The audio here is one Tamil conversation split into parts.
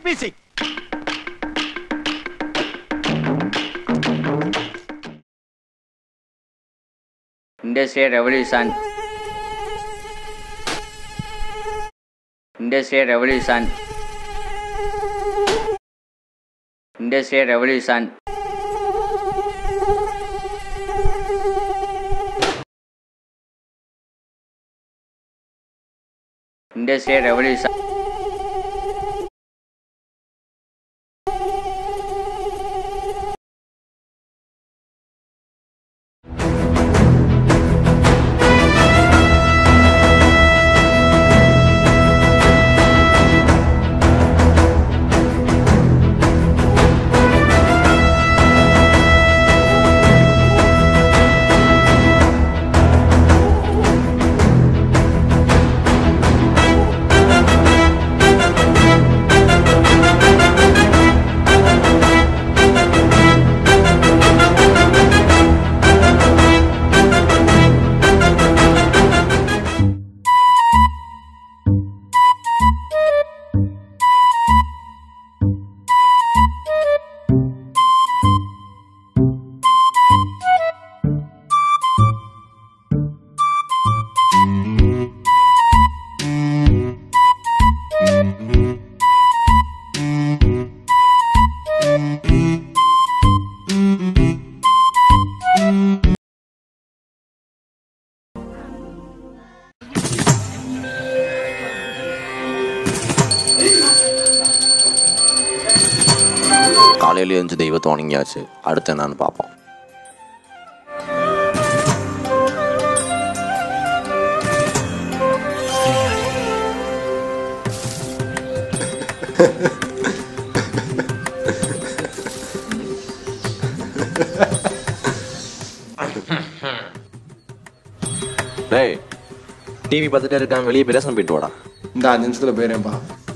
Music Industrial Revolution. Industrial Revolution. Industrial Revolution. Industrial Revolution. காலையில எழுந்து தெய்வத்தை வணங்கியாச்சு அடுத்து என்னன்னு பார்ப்போம் டேய் டிவி பார்த்துட்டே இருக்கான் வெளியே போய் ரேஷன் போயிட்டு வாடா இந்த அஞ்சு நிமிஷத்துல போயிடுறேன்ப்பா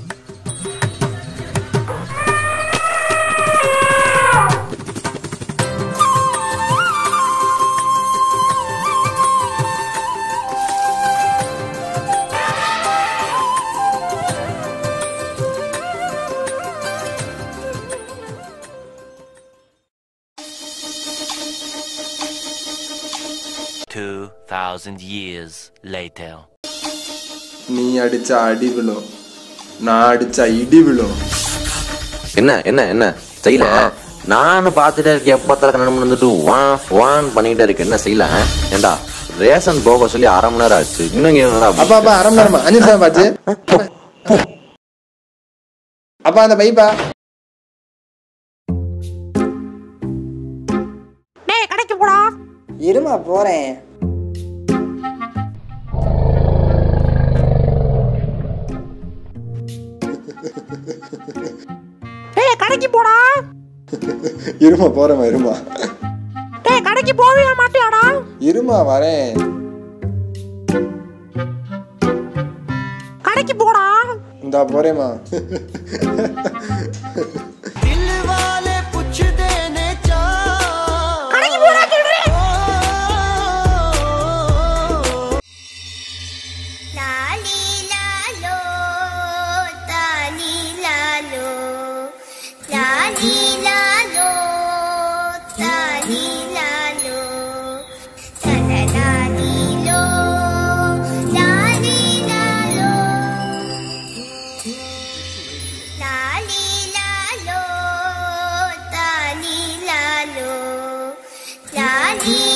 Two thousand years later. நீ அடிச்சா அடி விழும் நான் அடிச்சா இடி விழும் என்ன என்ன என்ன செய்யல நானும் பார்த்துட்டே இருக்கேன் எப்போ தலை கண்ணு வந்துட்டு வான் வான் பண்ணிக்கிட்டே இருக்கு என்ன செய்யல ஏண்டா ரேஷன் போக சொல்லி அரை மணி நேரம் ஆச்சு இன்னும் இங்க என்னடா அப்பா அப்பா அரை மணி நேரமா அஞ்சு நிமிஷம் பாச்சு அப்பா அந்த பைப்பா இருமா போறேன் டேய் கடைக்கு போடா இருமா போறேம்மா இருமா டேய் கடைக்கு போவே மாட்டியாடா இருமா வரேன் கடைக்கு போடா இந்தா போறேம்மா கடைக்கு போடா சொல்றேன் லாலி லாலோ தாலி லாலோ லாலி லாலோ தாலி லாலோ தலலாலிலோ லாலி லாலோ லாலி லாலோ தாலி லாலோ லாலி